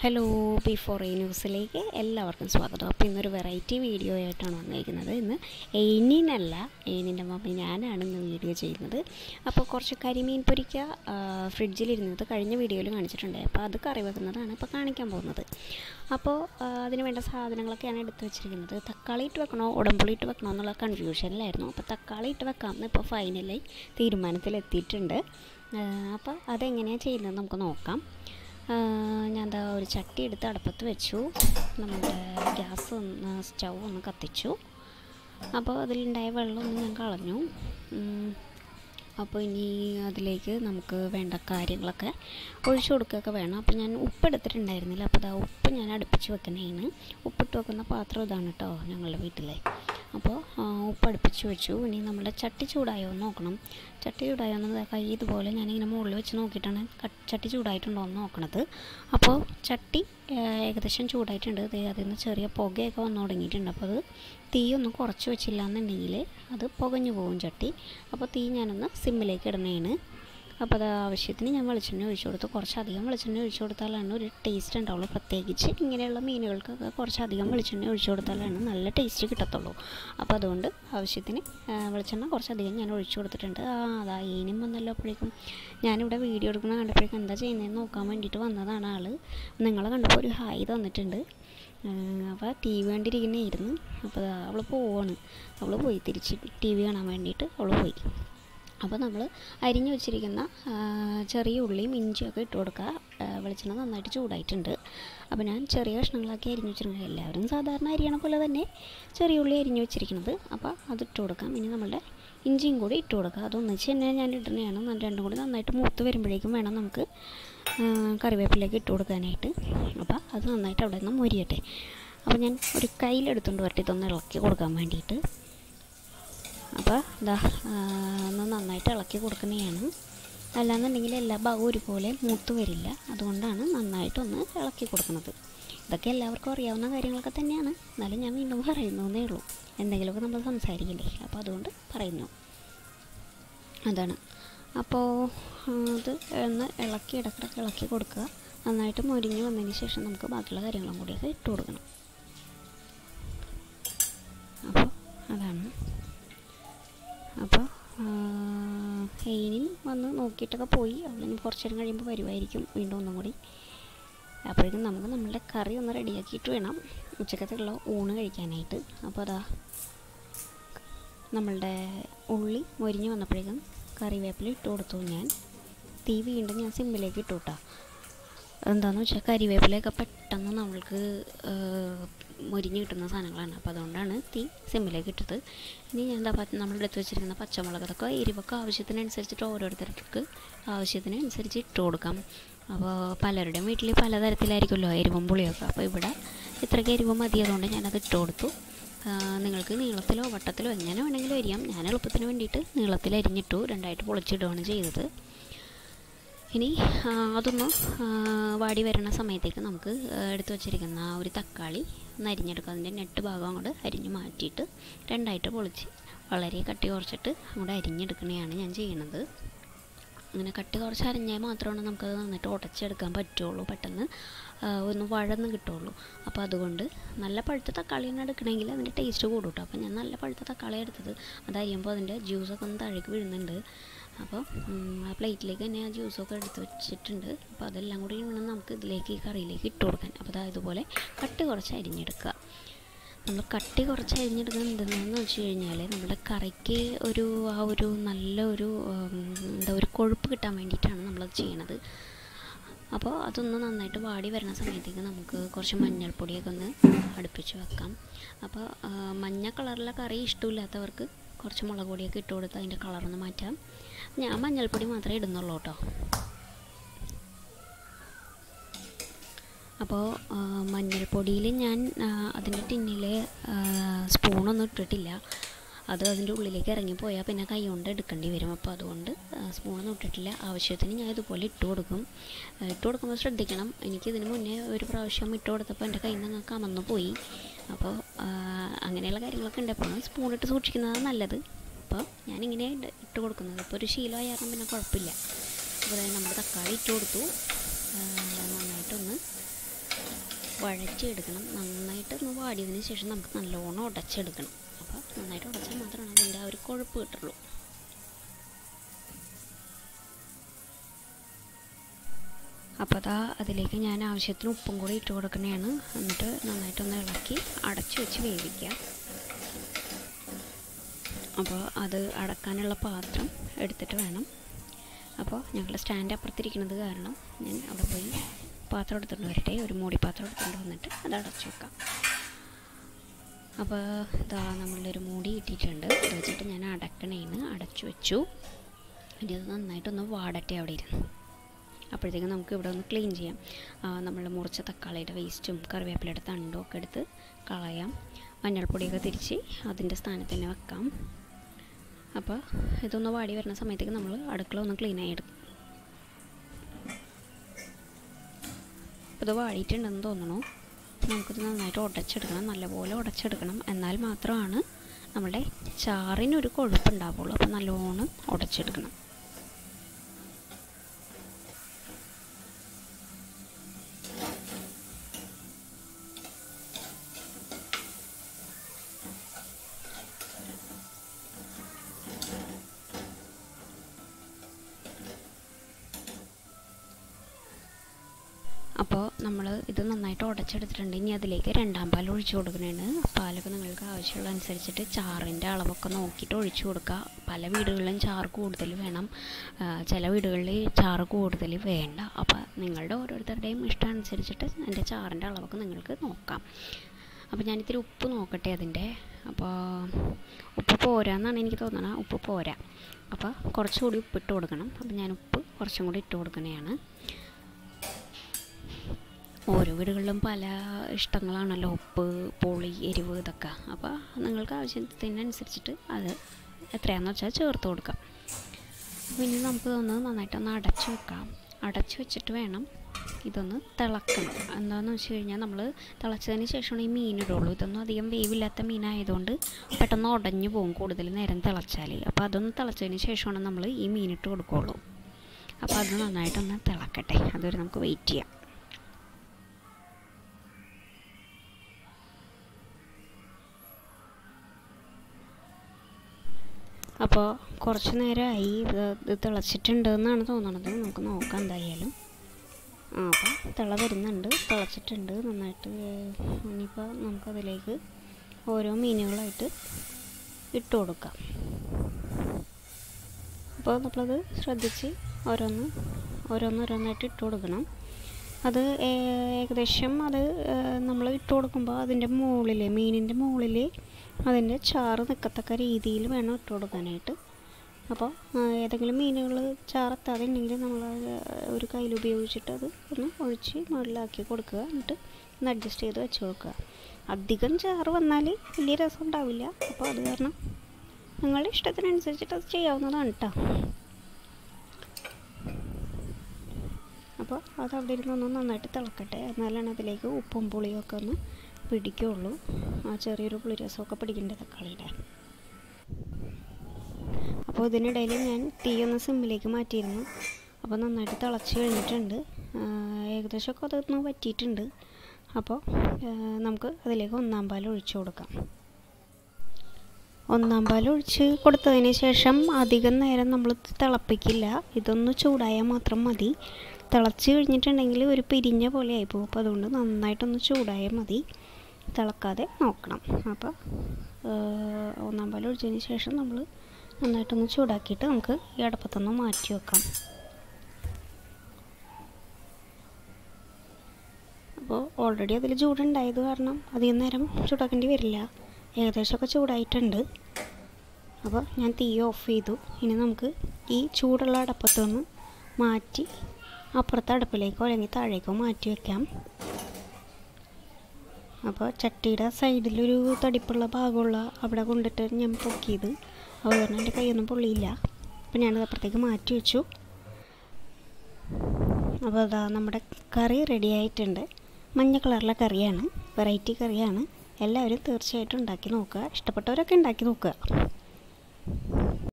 hello B four A ന്യൂസിലേക്ക് എല്ലാവർക്കും സ്വാഗതം അപ്പോൾ ഇന്നൊരു വെറൈറ്റി വീഡിയോ ആയിട്ടാണ് വന്നിരിക്കുന്നത് ഇന്ന് എയിനിനല്ല എയിനിൻ്റെ മമ്മി ഞാനാണ് ഇന്ന് വീഡിയോ ചെയ്യുന്നത് അപ്പോൾ കുറച്ച് കരിമീൻ പൊരിക്ക ഫ്രിഡ്ജിലിരുന്നത് കഴിഞ്ഞ വീഡിയോയിൽ കാണിച്ചിട്ടുണ്ട് അപ്പോൾ അത് കറി വെക്കുന്നതാണ് ഇപ്പോൾ കാണിക്കാൻ പോകുന്നത് അപ്പോൾ ആ, അതിന് വേണ്ട സാധനങ്ങളൊക്കെയാണ് എടുത്ത് വെച്ചിരിക്കുന്നത് തക്കാളി ഇട്ട് വെക്കണോ ഉടമ്പുളി ഇട്ട് വെക്കണോ എന്നുള്ള കൺഫ്യൂഷനിലായിരുന്നു അപ്പോൾ തക്കാളി ഇട്ട് വെക്കാമെന്ന് ഇപ്പോൾ ഫൈനലായി തീരുമാനത്തിലെത്തിയിട്ടുണ്ട് ആ, അപ്പോൾ അതെങ്ങനെയാണ് ചെയ്യുന്നത് നമുക്ക് നോക്കാം ആ, ഞാൻ എന്താ ഒരു ചട്ടി എടുത്ത് അടുപ്പത്ത് വെച്ചു നമ്മുടെ ഗ്യാസ് ഒന്ന് സ്റ്റൗ ഒന്ന് കത്തിച്ചു അപ്പോൾ അതിലുണ്ടായ വെള്ളമൊന്ന് ഞാൻ കളഞ്ഞു ഉം, അപ്പോൾ ഇനി അതിലേക്ക് നമുക്ക് വേണ്ട കാര്യങ്ങളൊക്കെ ഒഴിച്ചു കൊടുക്കുകയൊക്കെ വേണം അപ്പോൾ ഞാൻ ഉപ്പ് എടുത്തിട്ടുണ്ടായിരുന്നില്ല അപ്പോൾ അതാ ഉപ്പ് ഞാൻ അടുപ്പിച്ച് വെക്കുന്നതാണ് ഉപ്പിട്ട് വെക്കുന്ന പാത്രം ഇതാണ് കേട്ടോ ഞങ്ങളുടെ വീട്ടിലെ അപ്പോൾ ആ, ഉപ്പ് അടുപ്പിച്ച് വെച്ചു ഇനി നമ്മുടെ ചട്ടി ചൂടായോ എന്ന് നോക്കണം ചട്ടി ചൂടായോ എന്ന് കൈ ഇതുപോലെ ഞാനിങ്ങനെ മുകളിൽ വെച്ച് നോക്കിയിട്ടാണ് കട്ട്- ചട്ടി ചൂടായിട്ടുണ്ടോ എന്ന് നോക്കണത് അപ്പോൾ ചട്ടി ആ, ഏകദേശം ചൂടായിട്ടുണ്ട് ദേ അതിൽ നിന്ന് ചെറിയ പുകയൊക്കെ വന്നു തുടങ്ങിയിട്ടുണ്ട് അപ്പോൾ അത് തീ ഒന്ന് കുറച്ച് വെച്ചില്ല എന്നുണ്ടെങ്കിൽ അത് പുകഞ്ഞു പോകും ചട്ടി അപ്പോൾ തീ ഞാനൊന്ന് സിമ്മിലേക്ക് ഇടണേണ് അപ്പോൾ അത് ആവശ്യത്തിന് ഞാൻ വെളിച്ചെണ്ണ ഒഴിച്ചു കൊടുത്തു കുറച്ചധികം വെളിച്ചെണ്ണ ഒഴിച്ചു കൊടുത്താലാണ് ഒരു ടേസ്റ്റ് ഉണ്ടാവുള്ളൂ പ്രത്യേകിച്ച് ഇങ്ങനെയുള്ള മീനുകൾക്കൊക്കെ കുറച്ചധികം വെളിച്ചെണ്ണ ഒഴിച്ചു കൊടുത്താലാണ് നല്ല ടേസ്റ്റ് കിട്ടത്തുള്ളൂ അപ്പോൾ അതുകൊണ്ട് ആവശ്യത്തിന് ആ, വെളിച്ചെണ്ണ കുറച്ചധികം ഞാൻ ഒഴിച്ചു കൊടുത്തിട്ടുണ്ട് ആ അതാ ഇനിയും വന്നല്ലോ അപ്പോഴേക്കും ഞാനിവിടെ വീഡിയോ എടുക്കുന്ന കണ്ടപ്പോഴേക്കും എന്താ ചെയ്യുന്നതെന്ന് നോക്കാൻ വേണ്ടിയിട്ട് വന്നതാണ് ആൾ നിങ്ങളെ കണ്ടപ്പോൾ ഒരു ഹായ് തന്നിട്ടുണ്ട് അപ്പോൾ ടി വി കണ്ടിരിക്കുന്നതായിരുന്നു അപ്പോൾ അവൾ പോവാണ് അവൾ പോയി തിരിച്ച് ടി വി കാണാൻ വേണ്ടിയിട്ട് അവൾ പോയി അപ്പോൾ നമ്മൾ അരിഞ്ഞു വെച്ചിരിക്കുന്ന ആ, ചെറിയ ഉള്ളിയും ഇഞ്ചിയൊക്കെ ഇട്ട് കൊടുക്കുക ആ, വെളിച്ചെണ്ണ നന്നായിട്ട് ചൂടായിട്ടുണ്ട് അപ്പോൾ ഞാൻ ചെറിയ കഷ്ണങ്ങളാക്കി അരിഞ്ഞു വെച്ചിരിക്കുന്നത് എല്ലാവരും സാധാരണ അരിയണ പോലെ തന്നെ ചെറിയ ഉള്ളി അരിഞ്ഞു വെച്ചിരിക്കുന്നത് അപ്പോൾ അത് ഇട്ട് കൊടുക്കാം ഇനി നമ്മളുടെ ഇഞ്ചിയും കൂടി ഇട്ട് കൊടുക്കുക അതൊന്നിച്ച് തന്നെ ഞാൻ ഇടുന്നതാണ് നല്ല രണ്ടും കൂടി നന്നായിട്ട് മൂത്ത് വരുമ്പോഴേക്കും വേണം നമുക്ക് ആ, കറിവേപ്പിലേക്ക് ഇട്ട് കൊടുക്കാനായിട്ട് അപ്പോൾ അത് നന്നായിട്ട് അവിടെ നിന്ന് മൊരിയട്ടെ അപ്പോൾ ഞാൻ ഒരു കയ്യിലെടുത്തുകൊണ്ട് വരട്ടെ ഇതൊന്ന് ഇളക്കി കൊടുക്കാൻ വേണ്ടിയിട്ട് അപ്പോൾ ഇതാ ആ, ഒന്ന് നന്നായിട്ട് ഇളക്കി കൊടുക്കുന്നതാണ് അല്ലാന്നുണ്ടെങ്കിൽ എല്ലാ ഭാഗവും ഒരുപോലെ മൂത്ത് വരില്ല അതുകൊണ്ടാണ് നന്നായിട്ടൊന്ന് ഇളക്കി കൊടുക്കുന്നത് ഇതൊക്കെ എല്ലാവർക്കും അറിയാവുന്ന കാര്യങ്ങളൊക്കെ തന്നെയാണ് എന്നാലും ഞാൻ വീണ്ടും പറയുന്നതേ ഉള്ളൂ എന്തെങ്കിലുമൊക്കെ നമ്മൾ സംസാരിക്കില്ലേ അപ്പോൾ അതുകൊണ്ട് പറയുന്നു അതാണ് അപ്പോൾ അത് ഒന്ന് ഇളക്കി ഇടക്കിടക്ക് ഇളക്കി കൊടുക്കുക നന്നായിട്ട് മൊരിഞ്ഞ് വന്നതിന് ശേഷം നമുക്ക് ബാക്കിയുള്ള കാര്യങ്ങളും കൂടിയൊക്കെ ഇട്ട് കൊടുക്കണം അപ്പോൾ അതാണ് അപ്പോൾ ഹെയിനിൻ വന്ന് നോക്കിയിട്ടൊക്കെ പോയി അവളിനി കുറച്ച് നേരം കഴിയുമ്പോൾ വരുമായിരിക്കും വീണ്ടും ഒന്നും കൂടി അപ്പോഴേക്കും നമുക്ക് നമ്മളുടെ കറി ഒന്ന് റെഡിയാക്കിയിട്ട് വേണം ഉച്ചക്കത്തുള്ള ഊണ് കഴിക്കാനായിട്ട് അപ്പോൾ അതാ നമ്മളുടെ ഉള്ളി മൊരിഞ്ഞ് വന്നപ്പോഴേക്കും കറിവേപ്പില ഇട്ട് കൊടുത്തു ഞാൻ തീ വീണ്ടും ഞാൻ സിമ്മിലേക്ക് ഇട്ടു കേട്ടോ എന്താണെന്ന് വെച്ചാൽ കരിവേപ്പിലയൊക്കെ പെട്ടെന്ന് നമ്മൾക്ക് മൊരിഞ്ഞ് കിട്ടുന്ന സാധനങ്ങളാണ് അപ്പോൾ അതുകൊണ്ടാണ് തീ സിമ്മിലേക്ക് ഇട്ടത് ഇനി ഞാൻ എന്താ പ- നമ്മുടെ എടുത്ത് വെച്ചിരിക്കുന്ന പച്ചമുളക് അതൊക്കെ എരിവൊക്കെ ആവശ്യത്തിനനുസരിച്ചിട്ട് ഓരോരുത്തർക്ക് ആവശ്യത്തിനനുസരിച്ച് ഇട്ട് കൊടുക്കാം അപ്പോൾ പലരുടെയും വീട്ടിൽ പലതരത്തിലായിരിക്കുമല്ലോ എരിവും പുളിയൊക്കെ അപ്പോൾ ഇവിടെ ഇത്രയ്ക്ക് എരിവ് മതി അതുകൊണ്ട് ഞാനത് ഇട്ട് കൊടുത്തു ആ, നിങ്ങൾക്ക് നീളത്തിലോ വട്ടത്തിലോ എങ്ങനെ വേണമെങ്കിലും അരിയാം ഞാൻ എളുപ്പത്തിന് വേണ്ടിയിട്ട് നീളത്തിൽ അരിഞ്ഞിട്ടു രണ്ടായിട്ട് പൊളിച്ചിടുകയാണ് ചെയ്തത് ഇനി ആ, അതൊന്ന് ആ, വാടി വരുന്ന സമയത്തേക്ക് നമുക്ക് ആ, എടുത്തു വച്ചിരിക്കുന്ന ആ ഒരു തക്കാളി ഒന്ന് അരിഞ്ഞെടുക്കുക അതിൻ്റെ നെട്ട് ഭാഗം അങ്ങോട്ട് അരിഞ്ഞ് മാറ്റിയിട്ട് രണ്ടായിട്ട് പൊളിച്ച് വളരെ കട്ടി കുറച്ചിട്ട് അങ്ങോട്ട് അരിഞ്ഞെടുക്കണതാണ് ഞാൻ ചെയ്യണത് അങ്ങനെ കട്ടി കുറച്ച് അരിഞ്ഞാൽ മാത്രമാണ് നമുക്കത് നന്നായിട്ട് ഉടച്ചെടുക്കാൻ പറ്റുള്ളൂ പെട്ടെന്ന് ആ, ഒന്ന് വഴന്ന് കിട്ടുള്ളൂ അപ്പോൾ അതുകൊണ്ട് നല്ല പഴുത്ത തക്കാളിയാണ് എടുക്കണമെങ്കിൽ അതിൻ്റെ ടേസ്റ്റ് കൂടും കേട്ടോ അപ്പോൾ ഞാൻ നല്ല പഴുത്ത തക്കാളി എടുത്തത് അത് അരിയുമ്പോൾ അതിൻ്റെ ജ്യൂസൊക്കെ ഒന്ന് താഴേക്ക് വീഴുന്നുണ്ട് അപ്പോൾ ഉം, ആ പ്ലേറ്റിലേക്ക് തന്നെ ആ ജ്യൂസൊക്കെ എടുത്ത് വെച്ചിട്ടുണ്ട് അപ്പോൾ അതെല്ലാം കൂടി വേണം നമുക്ക് ഇതിലേക്ക് ഈ കറിയിലേക്ക് ഇട്ട് കൊടുക്കാൻ അപ്പോൾ അതാ ഇതുപോലെ കട്ടി കുറച്ച് അരിഞ്ഞെടുക്കുക നമ്മൾ കട്ടി കുറച്ച് അരിഞ്ഞെടുക്കുന്നത് എന്തെന്ന് വെച്ച് കഴിഞ്ഞാൽ നമ്മുടെ കറിക്ക് ഒരു ആ ഒരു നല്ല ഒരു ഉം, എന്താ ഒരു കൊഴുപ്പ് കിട്ടാൻ വേണ്ടിയിട്ടാണ് നമ്മളത് ചെയ്യണത് അപ്പോൾ അതൊന്ന് നന്നായിട്ട് വാടി വരുന്ന സമയത്തേക്ക് നമുക്ക് കുറച്ച് മഞ്ഞൾപ്പൊടിയൊക്കെ ഒന്ന് അടുപ്പിച്ച് വെക്കാം അപ്പോൾ ആ, മഞ്ഞ കളറിലെ കറി ഇഷ്ടമില്ലാത്തവർക്ക് കുറച്ച് മുളക് പൊടിയൊക്കെ ഇട്ട് കൊടുത്ത് അതിൻ്റെ കളറൊന്ന് മാറ്റാം ഞാൻ മഞ്ഞൾപ്പൊടി മാത്രമേ ഇടുന്നുള്ളൂ കേട്ടോ അപ്പോൾ ആ, മഞ്ഞൾപ്പൊടിയിൽ ഞാൻ ആ, അതിൻ്റെ ടിന്നിൽ സ്പൂണൊന്നും ഇട്ടിട്ടില്ല അത് അതിൻ്റെ ഉള്ളിലേക്ക് ഇറങ്ങിപ്പോയാൽ പിന്നെ കൈ കൊണ്ട് എടുക്കേണ്ടി വരും അപ്പോൾ അതുകൊണ്ട് ആ, സ്പൂണൊന്നും ഇട്ടിട്ടില്ല ആവശ്യത്തിന് ഞാൻ ഇതുപോലെ ഇട്ട് കൊടുക്കും ആ, ഇട്ട് കൊടുക്കുമ്പോൾ ശ്രദ്ധിക്കണം എനിക്ക് ഇതിന് മുന്നേ ഒരു പ്രാവശ്യം ഇട്ട് കൊടുത്തപ്പോൾ എൻ്റെ കയ്യിൽ നിന്ന് കമന്ന് പോയി അപ്പോൾ ആ, അങ്ങനെയുള്ള കാര്യങ്ങളൊക്കെ ഉണ്ട് എപ്പോഴും സ്പൂണിട്ട് സൂക്ഷിക്കുന്നതാണ് നല്ലത് അപ്പോൾ ഞാനിങ്ങനെ ഇട്ട് ഇട്ട് കൊടുക്കുന്നത് ഇപ്പോൾ ഒരു ശീലമായ കാരണം പിന്നെ കുഴപ്പമില്ല അപ്പോൾ നമ്മൾ തക്കാളി ഇട്ട് കൊടുത്തു ആ, നന്നായിട്ടൊന്ന് വഴറ്റിയെടുക്കണം നന്നായിട്ട് ഒന്ന് വാടിയതിന് ശേഷം നമുക്ക് നല്ലോണം ഉടച്ചെടുക്കണം അപ്പോൾ നന്നായിട്ട് ഉടച്ചാൽ മാത്രമാണ് അതിൻ്റെ ആ ഒരു കൊഴുപ്പ് കിട്ടുള്ളൂ അപ്പോൾ അതാ അതിലേക്ക് ഞാൻ ആവശ്യത്തിന് ഉപ്പും കൂടി ഇട്ട് കൊടുക്കണതാണ് എന്നിട്ട് നന്നായിട്ടൊന്ന് ഇളക്കി അടച്ചു വെച്ച് വേവിക്കുക അപ്പോൾ അത് അടക്കാനുള്ള പാത്രം എടുത്തിട്ട് വേണം അപ്പോൾ ഞങ്ങൾ സ്റ്റാൻഡ് അപ്പുറത്തിരിക്കുന്നത് കാരണം ഞാൻ അവിടെ പോയി പാത്രം എടുത്തുകൊണ്ട് വരട്ടെ ഒരു മൂടി പാത്രം എടുത്തുകൊണ്ട് വന്നിട്ട് അത് അടച്ചു വെക്കാം അപ്പോൾ ഇതാ നമ്മളുടെ ഒരു മൂടി ഇട്ടിട്ടുണ്ട് അത് വെച്ചിട്ട് ഞാൻ അടക്കണേന്ന് അടച്ചു വെച്ചു ഇനി അത് നന്നായിട്ടൊന്ന് വാടട്ടെ അവിടെ ഇരുന്ന് അപ്പോഴത്തേക്കും നമുക്ക് ഇവിടെ ഒന്ന് ക്ലീൻ ചെയ്യാം നമ്മൾ മുറിച്ച തക്കാളിയുടെ വേസ്റ്റും കറിവേപ്പിലയുടെ തണ്ടും ഒക്കെ എടുത്ത് കളയാം മഞ്ഞൾപ്പൊടിയൊക്കെ തിരിച്ച് അതിൻ്റെ സ്ഥാനത്ത് തന്നെ വെക്കാം അപ്പോൾ ഇതൊന്ന് വാടി വരുന്ന സമയത്തേക്ക് നമ്മൾ അടുക്കള ഒന്ന് ക്ലീൻ ആയി എടുക്കും ഇത് വാടിയിട്ടുണ്ടെന്ന് തോന്നണു നമുക്കിത് നന്നായിട്ട് ഉടച്ചെടുക്കണം നല്ലപോലെ ഉടച്ചെടുക്കണം എന്നാൽ മാത്രമാണ് നമ്മുടെ ചാറിനൊരു കൊഴുപ്പുണ്ടാവുള്ളൂ അപ്പോൾ നല്ലോണം ഉടച്ചെടുക്കണം അപ്പോൾ നമ്മൾ ഇത് നന്നായിട്ട് ഉടച്ചെടുത്തിട്ടുണ്ട് ഇനി അതിലേക്ക് രണ്ടാം പാൽ ഒഴിച്ചു കൊടുക്കണതാണ് പാലൊക്കെ നിങ്ങൾക്ക് ആവശ്യമുള്ള അനുസരിച്ചിട്ട് ചാറിൻ്റെ അളവൊക്കെ നോക്കിയിട്ട് ഒഴിച്ചു കൊടുക്കുക പല വീടുകളിലും ചാറ് കൂടുതൽ വേണം ചില വീടുകളിൽ ചാറ് കൂടുതൽ വേണ്ട അപ്പോൾ നിങ്ങളുടെ ഓരോരുത്തരുടെയും ഇഷ്ടം അനുസരിച്ചിട്ട് എൻ്റെ ചാറിൻ്റെ അളവൊക്കെ നിങ്ങൾക്ക് നോക്കാം അപ്പോൾ ഞാനിത്തിരി ഉപ്പ് നോക്കട്ടെ അതിൻ്റെ അപ്പോൾ ഉപ്പ് പോരാന്നാണ് എനിക്ക് തോന്നുന്നത് ഉപ്പ് പോരാ അപ്പോൾ കുറച്ചുകൂടി ഉപ്പിട്ട് കൊടുക്കണം അപ്പോൾ ഞാൻ ഉപ്പ് കുറച്ചും കൂടി ഇട്ട് കൊടുക്കണതാണ് ഓരോ വീടുകളിലും പല ഇഷ്ടങ്ങളാണല്ലോ ഉപ്പ് പുളി എരിവ് ഇതൊക്കെ അപ്പോൾ നിങ്ങൾക്ക് ആവശ്യത്തിനനുസരിച്ചിട്ട് അത് എത്രയാണെന്ന് വെച്ചാൽ ചേർത്ത് കൊടുക്കാം പിന്നെ നമുക്ക് ഇതൊന്ന് നന്നായിട്ടൊന്ന് അടച്ചു വെക്കാം അടച്ചു വെച്ചിട്ട് വേണം ഇതൊന്ന് തിളക്കണം എന്താണെന്ന് വെച്ച് കഴിഞ്ഞാൽ നമ്മൾ തിളച്ചതിന് ശേഷമാണ് ഈ മീൻ ഇടുള്ളൂ ഇതൊന്നും അധികം വേവില്ലാത്ത മീനായതുകൊണ്ട് പെട്ടെന്ന് ഉടഞ്ഞു പോകും കൂടുതൽ നേരം തിളച്ചാൽ അപ്പോൾ അതൊന്ന് തിളച്ചതിന് ശേഷമാണ് നമ്മൾ ഈ മീനിട്ട് കൊടുക്കുകയുള്ളൂ അപ്പോൾ അത് നന്നായിട്ടൊന്ന് തിളക്കട്ടെ അതുവരെ നമുക്ക് വെയിറ്റ് ചെയ്യാം അപ്പോൾ കുറച്ച് നേരമായി ഇത് ഇത് തിളച്ചിട്ടുണ്ട് എന്നാണ് തോന്നണത് നമുക്ക് നോക്കാം എന്തായാലും ആ അപ്പോൾ തിള വരുന്നുണ്ട് തിളച്ചിട്ടുണ്ട് നന്നായിട്ട് ഇനിയിപ്പോൾ നമുക്കതിലേക്ക് ഓരോ മീനുകളായിട്ട് ഇട്ട് കൊടുക്കാം അപ്പോൾ നമ്മളത് ശ്രദ്ധിച്ച് ഓരോന്ന് ഓരോന്നോരോന്നായിട്ട് ഇട്ട് കൊടുക്കണം അത് ഏകദേശം അത് നമ്മൾ ഇട്ട് കൊടുക്കുമ്പോൾ അതിൻ്റെ മുകളിൽ മീനിൻ്റെ മുകളിൽ അതിൻ്റെ ചാറ് നിൽക്കത്തക്ക രീതിയിൽ വേണം ഇട്ട് കൊടുക്കാനായിട്ട് അപ്പോൾ ഏതെങ്കിലും മീനുകൾ ചാറെത്താതെ ഉണ്ടെങ്കിൽ നമ്മൾ ഒരു കയ്യിൽ ഉപയോഗിച്ചിട്ട് അത് ഒന്ന് ഒഴിച്ച് മുകളിലാക്കി കൊടുക്കുക എന്നിട്ട് ഒന്ന് അഡ്ജസ്റ്റ് ചെയ്ത് വെച്ച് കൊടുക്കുക അധികം ചാറ് വന്നാൽ വലിയ രസം ഉണ്ടാവില്ല അപ്പോൾ അത് കാരണം നിങ്ങളുടെ ഇഷ്ടത്തിനനുസരിച്ചിട്ട് അത് ചെയ്യാവുന്നതാണ് കേട്ടോ അപ്പോൾ അത് അവിടെ ഇരുന്നൊന്ന് നന്നായിട്ട് തിളക്കട്ടെ എന്നാലാണ് അതിലേക്ക് ഉപ്പും പുളിയും ഒക്കെ ഒന്ന് പിടിക്കുള്ളൂ ആ ചെറിയൊരു പുളിരസമൊക്കെ പിടിക്കേണ്ട തക്കാളിയുടെ അപ്പോൾ ഇതിനിടയിൽ ഞാൻ തീ ഒന്ന് സിമ്മിലേക്ക് മാറ്റിയിരുന്നു അപ്പോൾ നന്നായിട്ട് തിളച്ച് കഴിഞ്ഞിട്ടുണ്ട് ഏകദേശമൊക്കെ അതൊന്ന് വറ്റിയിട്ടുണ്ട് അപ്പോൾ നമുക്ക് അതിലേക്ക് ഒന്നാം പാൽ ഒഴിച്ചു കൊടുക്കാം ഒന്നാം പാൽ ഒഴിച്ച് കൊടുത്തതിന് ശേഷം അധികം നേരം നമ്മൾ തിളപ്പിക്കില്ല ഇതൊന്ന് ചൂടായാൽ മാത്രം മതി തിളച്ച് കഴിഞ്ഞിട്ടുണ്ടെങ്കിൽ ഒരു പിരിഞ്ഞ പോലെ ആയിപ്പോകും അപ്പോൾ അതുകൊണ്ട് നന്നായിട്ടൊന്ന് ചൂടായാൽ മതി തിളക്കാതെ നോക്കണം അപ്പോൾ ഒന്നാം പാൽ ഒഴിച്ചതിന് ശേഷം നമ്മൾ നന്നായിട്ടൊന്ന് ചൂടാക്കിയിട്ട് നമുക്ക് ഈ അടപ്പത്തൊന്ന് മാറ്റി വെക്കാം അപ്പോൾ ഓൾറെഡി അതിൽ ചൂടുണ്ടായത് കാരണം അധികം നേരം ചൂടാക്കേണ്ടി വരില്ല ഏകദേശമൊക്കെ ചൂടായിട്ടുണ്ട് അപ്പോൾ ഞാൻ തീ ഓഫ് ചെയ്തു ഇനി നമുക്ക് ഈ ചൂടുള്ള അടപ്പത്തു നിന്ന് മാറ്റി അപ്പുറത്തെ അടുപ്പിലേക്കോ അല്ലെങ്കിൽ താഴേക്കോ മാറ്റി വെക്കാം അപ്പോൾ ചട്ടിയുടെ സൈഡിലൊരു തടിപ്പുള്ള ഭാഗമുള്ള അവിടെ കൊണ്ടിട്ട് ഞാൻ പൊക്കിയത് അപ്പോൾ കാരണം എൻ്റെ കൈയൊന്നും പൊള്ളിയില്ല അപ്പോൾ ഞാനത് അപ്പുറത്തേക്ക് മാറ്റി വെച്ചു അപ്പോൾ അതാ നമ്മുടെ കറി റെഡി ആയിട്ടുണ്ട് മഞ്ഞ കളറിലെ കറിയാണ് വെറൈറ്റി കറിയാണ് എല്ലാവരും തീർച്ചയായിട്ടും ഉണ്ടാക്കി നോക്കുക ഇഷ്ടപ്പെട്ടവരൊക്കെ ഉണ്ടാക്കി നോക്കുക